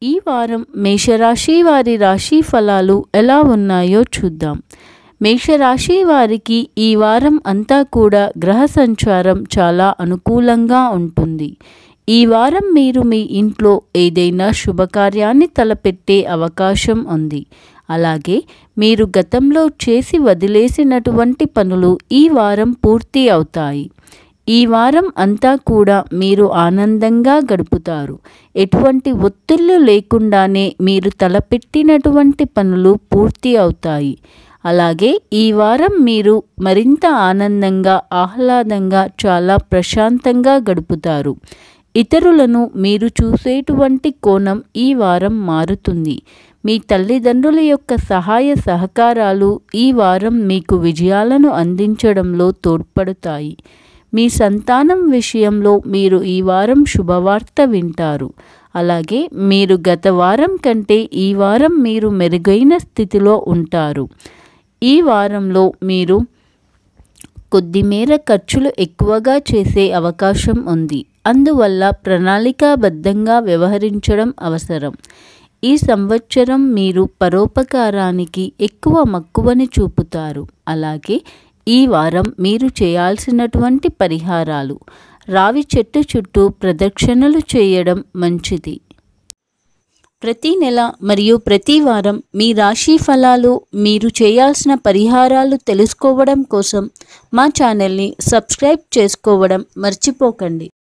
ఈ వారం మేషరాశి వారి రాశి ఫలాలు ఎలా ఉన్నాయో చూద్దాం మేషరాశి వారికి ఈ వారం అంతా కూడా గ్రహ సంచారం చాలా అనుకూలంగా ఉంటుంది ఈ వారం మీరు మీ ఇంట్లో ఏదైనా శుభకార్యాన్ని తలపెట్టే అవకాశం ఉంది అలాగే మీరు గతంలో చేసి వదిలేసినటువంటి పనులు ఈ వారం పూర్తి అవుతాయి ఈ వారం అంతా కూడా మీరు ఆనందంగా గడుపుతారు ఎటువంటి ఒత్తిళ్లు లేకుండానే మీరు తలపెట్టినటువంటి పనులు పూర్తి అవుతాయి అలాగే ఈ వారం మీరు మరింత ఆనందంగా ఆహ్లాదంగా చాలా ప్రశాంతంగా గడుపుతారు ఇతరులను మీరు చూసేటువంటి కోణం ఈ వారం మారుతుంది మీ తల్లిదండ్రుల యొక్క సహాయ సహకారాలు ఈ వారం మీకు విజయాలను అందించడంలో తోడ్పడతాయి మీ సంతానం విషయంలో మీరు ఈ వారం శుభవార్త వింటారు అలాగే మీరు గత వారం కంటే ఈ వారం మీరు మెరుగైన స్థితిలో ఉంటారు ఈ వారంలో మీరు కొద్దిమేర ఖర్చులు ఎక్కువగా చేసే అవకాశం ఉంది అందువల్ల ప్రణాళికాబద్ధంగా వ్యవహరించడం అవసరం ఈ సంవత్సరం మీరు పరోపకారానికి ఎక్కువ మక్కువని చూపుతారు అలాగే ఈ వారం మీరు చేయాల్సినటువంటి పరిహారాలు రావి చెట్టు చుట్టూ ప్రదక్షిణలు చేయడం మంచిది ప్రతి నెల మరియు ప్రతి వారం మీ రాశి ఫలాలు మీరు చేయాల్సిన పరిహారాలు తెలుసుకోవడం కోసం మా ఛానల్ని సబ్స్క్రైబ్ చేసుకోవడం మర్చిపోకండి